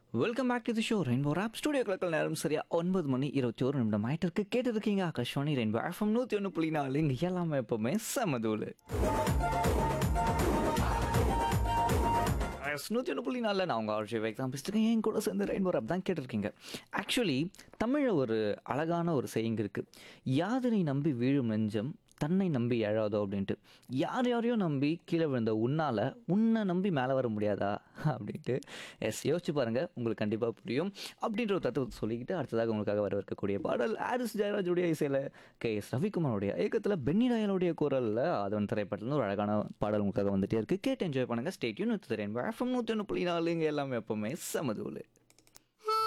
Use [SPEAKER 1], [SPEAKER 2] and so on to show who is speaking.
[SPEAKER 1] welcome back to the show rainbow rap studio கிளக்கல் நேரம் சரியா ஒன்பது மணி இருபத்தி ஒரு நிமிடம் ஆயிட்டு இருக்கு கேட்டு இருக்கீங்க ஆகாஷ்வாணி ரெயின்போ எஃப்எம் நூற்றி ஒன்று புள்ளி நாலு இங்கே எல்லாமே எப்பவுமே சமதூள் நூற்றி ஒன்று புள்ளி நாலில் நான் உங்கள் ஆர்ஜி வைக் தான் பேசிட்டு என் கூட சேர்ந்து ரெயின்போ ராப் தான் கேட்டிருக்கீங்க ஆக்சுவலி தமிழில் ஒரு அழகான ஒரு செய்யுங்க இருக்குது யாதனை நம்பி வீழும் நெஞ்சம் தன்னை நம்பி எழாதோ அப்படின்ட்டு யார் யாரையோ நம்பி கீழே விழுந்த உன்னால் உன்னை நம்பி மேலே வர முடியாதா அப்படின்ட்டு எஸ் யோசிச்சு பாருங்கள் உங்களுக்கு கண்டிப்பாக புரியும் அப்படின்ற ஒரு தத்துவத்தை சொல்லிக்கிட்டு அடுத்ததாக உங்களுக்காக வர இருக்கக்கூடிய பாடல் ஆரிஸ் ஜெயராஜுடைய இசையில் கே எஸ் ரவிக்குமாரோடைய இயக்கத்தில் பென்னி ராயலுடைய குரலில் அதன் திரைப்படத்தில் ஒரு அழகான பாடல் உங்களுக்காக வந்துட்டே இருக்குது கேட்டு என்ஜாய் பண்ணுங்கள் ஸ்டேட்யூன் வித் திரையன் எஃப்எம் நூற்றி ஒன்று புள்ளி நாலு இங்கே எல்லாமே எப்பவுமே சமதூள்